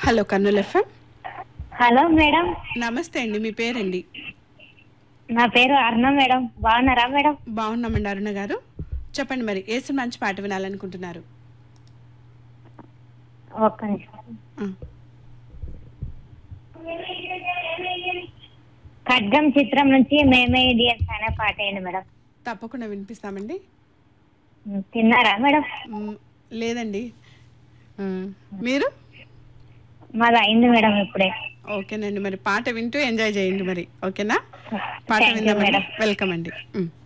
Hello Kurnool FM hello madam నమస్తే అండి మీ పేరండి నా పేరు అర్ణ మేడం బాగున్నారా మేడం బాగున్నామండి అరుణ గారు చెప్పండి మరి ఏ సినిమా మంచి పాట వినాలనుకుంటున్నారు ఒక్క నిమిషం ఆ, ఖడ్గం చిత్రం నుంచి మేమే ఇడియన్స్ అనే పాట వేయండి మేడం తప్పకుండా వినిపిస్తామండి తిన్నారా మేడం మ్, లేదండి ఆ, మీరు మాది అయింది మేడం ఇప్పుడే ఓకేనండి మరి పాట వింటూ ఎంజాయ్ చేయండి మరి ఓకేనా పాట Thank you, విందామండి madam. వెల్కమ్ అండి మ్.